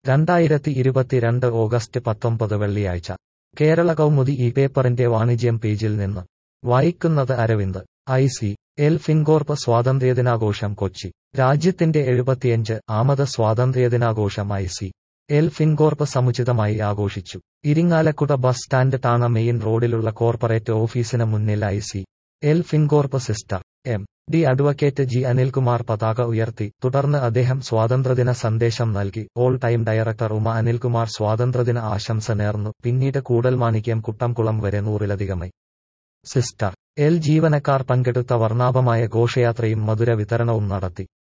രണ്ടായിരത്തി ഇരുപത്തിരണ്ട് ഓഗസ്റ്റ് പത്തൊമ്പത് വെള്ളിയാഴ്ച കേരള കൗമുദി ഈ പേപ്പറിന്റെ വാണിജ്യം പേജിൽ നിന്ന് വായിക്കുന്നത് Aravind I C L Fincorp സ്വാതന്ത്ര്യദിനാഘോഷം കൊച്ചി രാജ്യത്തിന്റെ എഴുപത്തിയഞ്ച് ആമത് സ്വാതന്ത്ര്യദിനാഘോഷം ഐ സി എൽ ഫിൻകോർപ്പ് സമുചിതമായി ആഘോഷിച്ചു Irinjalakuda bus stand Thana main റോഡിലുള്ള കോർപ്പറേറ്റ് ഓഫീസിന് മുന്നിൽ I C L Fincorp sister M D advocate G Anilkumar പതാക ഉയർത്തി തുടർന്ന് അദ്ദേഹം സ്വാതന്ത്ര്യദിന സന്ദേശം നൽകി whole time director Uma Anilkumar സ്വാതന്ത്ര്യദിന ആശംസ നേർന്നു പിന്നീട് കൂടൽമാണിക്യം കുട്ടംകുളം വരെ നൂറിലധികമായി സിസ്റ്റർ എൽ ജീവനക്കാർ പങ്കെടുത്ത വർണ്ണാഭമായ ഘോഷയാത്രയും മധുര വിതരണവും നടത്തി